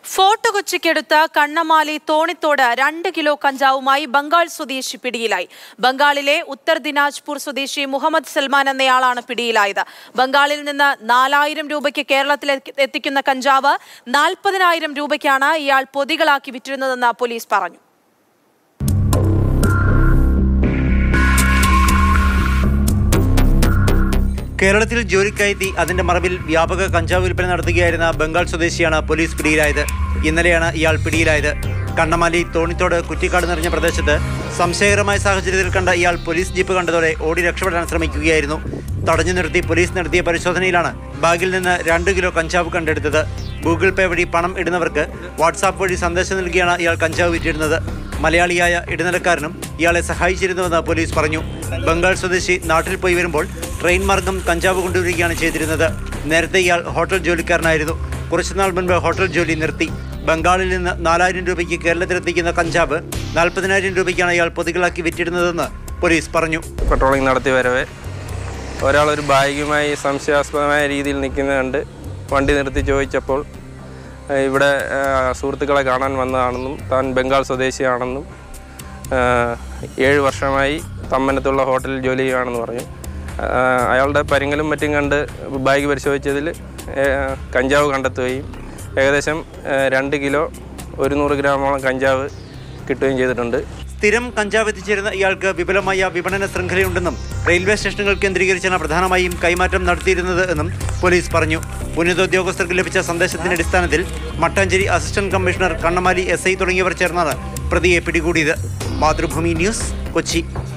fort കൊച്ചിക്കടുത്ത് Kannamaly തോണിത്തോട് രണ്ട് kilo കഞ്ചാവുമായി ബംഗാൾ സ്വദേശി പിടിയിലായി ബംഗാളിലെ ഉത്തർ ദിനാജ്പൂർ സ്വദേശി മുഹമ്മദ് സൽമാൻ എന്നയാളാണ് പിടിയിലായത് ബംഗാളിൽ നിന്ന് നാലായിരം രൂപയ്ക്ക് കേരളത്തിൽ എത്തി- എത്തിക്കുന്ന കഞ്ചാവ് നാൽപ്പതിനായിരം രൂപയ്ക്കാണ് ഇയാൾ പൊതികളാക്കി വിറ്റിരുന്നതെന്ന് പോലീസ് പറഞ്ഞു കേരളത്തിൽ ജോലിക്കയറ്റി അതിന്റെ മറവിൽ വ്യാപക കഞ്ചാവ് വിൽപ്പന നടത്തുകയായിരുന്ന ബംഗാൾ സ്വദേശിയാണ് പോലീസ് പിടിയിലായത് ഇന്നലെയാണ് ഇയാൾ പിടിയിലായത് കണ്ണമാലി തോണിത്തോട് കുറ്റിക്കാട് നിറഞ്ഞ പ്രദേശത്ത് സംശയകരമായ സാഹചര്യത്തിൽ കണ്ട ഇയാൾ പോലീസ് ജീപ്പ് കണ്ടതോടെ ഓടി രക്ഷപ്പെടാൻ ശ്രമിക്കുകയായിരുന്നു തടഞ്ഞു നിർത്തി പോലീസ് നടത്തിയ പരിശോധനയിലാണ് ബാഗിൽ നിന്ന് രണ്ട് കിലോ കഞ്ചാവ് കണ്ടെടുത്തത് ഗൂഗിൾ പേ വഴി പണം ഇടുന്നവർക്ക് വാട്സാപ്പ് വഴി സന്ദേശം നൽകിയാണ് ഇയാൾ കഞ്ചാവ് വിറ്റിരുന്നത് മലയാളിയായ ഇടനിലക്കാരനും ഇയാളെ സഹായിച്ചിരുന്നുവെന്ന് പോലീസ് പറഞ്ഞു ബംഗാൾ സ്വദേശി നാട്ടിൽ പോയി വരുമ്പോൾ ട്രെയിൻ മാർഗം കഞ്ചാവ് കൊണ്ടുവരികയാണ് ചെയ്തിരുന്നത് നേരത്തെ ഇയാൾ ഹോട്ടൽ ജോലിക്കാരനായിരുന്നു കുറച്ചുനാൾ മുൻപ് ഹോട്ടൽ ജോലി നിർത്തി ബംഗാളിൽ നിന്ന് നാലായിരം രൂപയ്ക്ക് കേരളത്തിലെത്തിക്കുന്ന കഞ്ചാവ് നാൽപ്പതിനായിരം രൂപയ്ക്കാണ് ഇയാൾ പൊതികളാക്കി വിറ്റിരുന്നതെന്ന് പോലീസ് പറഞ്ഞു പെട്രോളിംഗ് നടത്തി വരവേ ഒരാൾ ഒരു ബാഗുമായി സംശയാസ്പദമായ രീതിയിൽ നിൽക്കുന്നത് കണ്ട് വണ്ടി നിർത്തി ചോദിച്ചപ്പോൾ ഏഹ്, ഇവിടെ ഏഹ്, സുഹൃത്തുക്കളെ കാണാൻ വന്നതാണെന്നും താൻ ബംഗാൾ സ്വദേശിയാണെന്നും ഏഹ്, ഏഴ് വർഷമായി തമ്മനത്തുള്ള ഹോട്ടലിൽ ജോലി ചെയ്യുകയാണെന്ന് പറഞ്ഞു ഏഹ്, അയാളുടെ പരിങ്ങലും മറ്റും കണ്ട് ബാഗ് പരിശോധിച്ചതിൽ ഏഹ്, കഞ്ചാവ് കണ്ടെത്തുകയും ഏകദേശം ഏഹ്, രണ്ട് കിലോ ഒരു നൂറ് ഗ്രാമോളം കഞ്ചാവ് കിട്ടുകയും ചെയ്തിട്ടുണ്ട് സ്ഥിരം കഞ്ചാവ് എത്തിച്ചേരുന്ന ഇയാൾക്ക് വിപുലമായ വിപണന ശൃംഖലയുണ്ടെന്നും റെയിൽവേ സ്റ്റേഷനുകൾ കേന്ദ്രീകരിച്ചാണ് പ്രധാനമായും കൈമാറ്റം നടത്തിയിരുന്നത് എന്നും പോലീസ് പറഞ്ഞു ഉന്നതോദ്യോഗസ്ഥർക്ക് ലഭിച്ച സന്ദേശത്തിന്റെ അടിസ്ഥാനത്തിൽ Mattancherry assistant commissioner Kannamaly S I തുടങ്ങിയവർ ചേർന്നാണ് പ്രതിയെ പിടികൂടിയത് മാതൃഭൂമി ന്യൂസ് കൊച്ചി